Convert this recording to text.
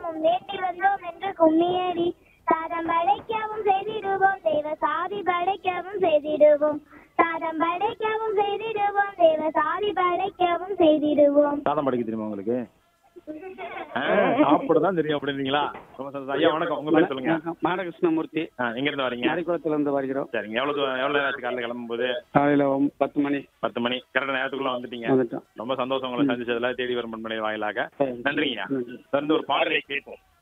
நாமும் வேண்டி வந்தோம் என்று கும்மியடி சாதம் படைக்கவும் செய்திடுவோம் தெய்வ சாதி படைக்கவும் செய்திடுவோம் சாதம் படைக்கவும் செய்திடுவோம் தெய்வ சாதி படைக்கவும் செய்திடுவோம் சாதம் படைக்க தெரியுமா உங்களுக்கு ஆ, சாப்பிடதான் தெரியும் அப்படின்றீங்களா ரொம்ப சந்தோஷம் ஐயா வணக்கம் உங்க பேர் சொல்லுங்க வணக்கம். மாடகிருஷ்ணமூர்த்தி ஆ, எங்க இருந்து வரீங்க மாரிக்குளத்துல இருந்து வருகிறோம் சரிங்க எவ்வளவு தூரம் எவ்வளவு நேரத்துக்கு காலையில கிளம்பும் போது காலையில ஒம்- பத்து மணி பத்து மணி கரெக்ட் நேரத்துக்குள்ள வந்துட்டீங்க வந்துட்டோம் ரொம்ப சந்தோஷம் உங்களை சந்திச்சதுல தேடி வரும் பண்பனை வாயிலாக சரி. நன்றிங்கய்யா நன்றி. தொடர்ந்து ஒரு பாடலை கேட்போம்